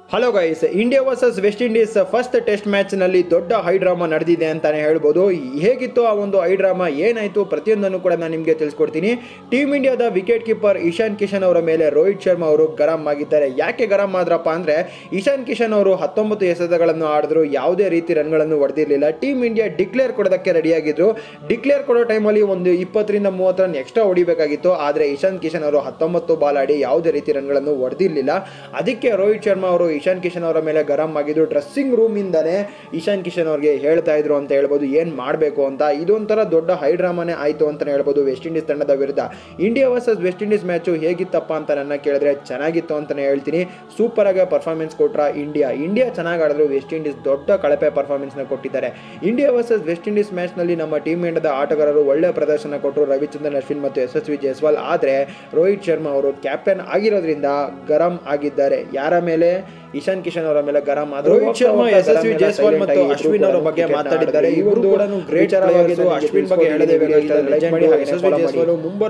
hello guys India versus West Indies first test ಮ್ಯಾಚ್ನಲ್ಲಿ ದೊಡ್ಡ high drama ನಡೆದಿದೆ ಅಂತಾನೆ ಹೇಳ್ಬೋದು ಹೇಗಿತ್ತು ಆ ಒಂದು ಹೈ ಡ್ರಾಮಾ ಏನಾಯಿತು ಪ್ರತಿಯೊಂದನ್ನು ಕೂಡ ನಾನು ನಿಮಗೆ ತಿಳಿಸ್ಕೊಡ್ತೀನಿ ಟೀಮ್ ಇಂಡಿಯಾದ ವಿಕೆಟ್ ಕೀಪರ್ ಇಶಾನ್ ಕಿಶನ್ ಅವರ ಮೇಲೆ ರೋಹಿತ್ ಶರ್ಮಾ ಅವರು ಗರಂ ಆಗಿದ್ದಾರೆ ಯಾಕೆ ಗರಂ ಆದ್ರಪ್ಪ ಅಂದರೆ ಇಶಾನ್ ಕಿಶನ್ ಅವರು ಹತ್ತೊಂಬತ್ತು ಎಸೆತಗಳನ್ನು ಆಡಿದ್ರು ಯಾವುದೇ ರೀತಿ ರನ್ಗಳನ್ನು ಹೊಡೆದಿರಲಿಲ್ಲ ಟೀಮ್ ಇಂಡಿಯಾ ಡಿಕ್ಲೇರ್ ಕೊಡೋದಕ್ಕೆ ರೆಡಿಯಾಗಿದ್ರು ಡಿಕ್ಲೇರ್ ಕೊಡೋ ಟೈಮಲ್ಲಿ ಒಂದು ಇಪ್ಪತ್ತರಿಂದ ಮೂವತ್ತು ರನ್ ಎಕ್ಸ್ಟ್ರಾ ಹೊಡಿಬೇಕಾಗಿತ್ತು ಆದರೆ ಇಶಾನ್ ಕಿಶನ್ ಅವರು ಹತ್ತೊಂಬತ್ತು ಬಾಲ್ ಆಡಿ ಯಾವುದೇ ರೀತಿ ರನ್ಗಳನ್ನು ಹೊಡೆದಿರಲಿಲ್ಲ ಅದಕ್ಕೆ ರೋಹಿತ್ ಶರ್ಮಾ ಅವರು ಇಶಾನ್ ಕಿಶನ್ ಅವರ ಮೇಲೆ ಗರಂ ಆಗಿದ್ದು ಡ್ರೆಸ್ಸಿಂಗ್ ರೂಮಿಂದಲೇ ಇಶಾನ್ ಕಿಶನ್ ಅವ್ರಿಗೆ ಹೇಳ್ತಾ ಇದ್ರು ಅಂತ ಹೇಳ್ಬೋದು ಏನು ಮಾಡಬೇಕು ಅಂತ ಇದೊಂಥರ ದೊಡ್ಡ ಹೈ ಡ್ರಾಮಾನೇ ಆಯಿತು ಅಂತಲೇ ಹೇಳ್ಬೋದು ವೆಸ್ಟ್ ಇಂಡೀಸ್ ತಂಡದ ವಿರುದ್ಧ India versus West Indies match ಹೇಗಿತ್ತಪ್ಪ ಅಂತ ನನ್ನ ಕೇಳಿದ್ರೆ ಚೆನ್ನಾಗಿತ್ತು ಅಂತಲೇ ಹೇಳ್ತೀನಿ ಸೂಪರ್ ಆಗಿ ಪರ್ಫಾರ್ಮೆನ್ಸ್ ಕೊಟ್ರ ಇಂಡಿಯಾ ಇಂಡಿಯಾ ಚೆನ್ನಾಗಿ ಆಡಿದ್ರು ವೆಸ್ಟ್ ಇಂಡೀಸ್ ದೊಡ್ಡ ಕಳಪೆ ಪರ್ಫಾರ್ಮೆನ್ಸ್ನ ಕೊಟ್ಟಿದ್ದಾರೆ ಇಂಡಿಯಾ ವರ್ಸಸ್ ವೆಸ್ಟ್ ಇಂಡೀಸ್ ಮ್ಯಾಚ್ನಲ್ಲಿ ನಮ್ಮ ಟೀಮ್ ಇಂಡಿಯಾದ ಆಟಗಾರರು ಒಳ್ಳೆ ಪ್ರದರ್ಶನ ಕೊಟ್ಟರು ರವಿಚಂದ್ರನ್ ಅಶ್ವಿನ್ ಮತ್ತು ಯಶಸ್ವಿ ಜೈಸ್ವಾಲ್ ಆದರೆ ರೋಹಿತ್ ಶರ್ಮಾ ಅವರು ಕ್ಯಾಪ್ಟನ್ ಆಗಿರೋದ್ರಿಂದ ಗರಂ ಆಗಿದ್ದಾರೆ ಯಾರ ಮೇಲೆ ಇಶಾನ್ ಕಿಶನ್ ಅವರ ಮೇಲೆ ಗರಂ ಆದ್ರು ರೋಹಿತ್ ಶರ್ಮಾ ಯಶಸ್ವಿ ಜೈಸ್ವಾಲ್ ಮತ್ತು ಅಶ್ವಿನ್ ಅವರ ಬಗ್ಗೆ ಮಾತಾಡಿದ್ದಾರೆ ಇವರು ಕೂಡ ಗ್ರೇಟ್ ಅಶ್ವಿನ್ ಬಗ್ಗೆ ಹೇಳದೇ ಯಶಸ್ವಿ ಜೈಸ್ವಾಲ್ ಮುಂಬೈ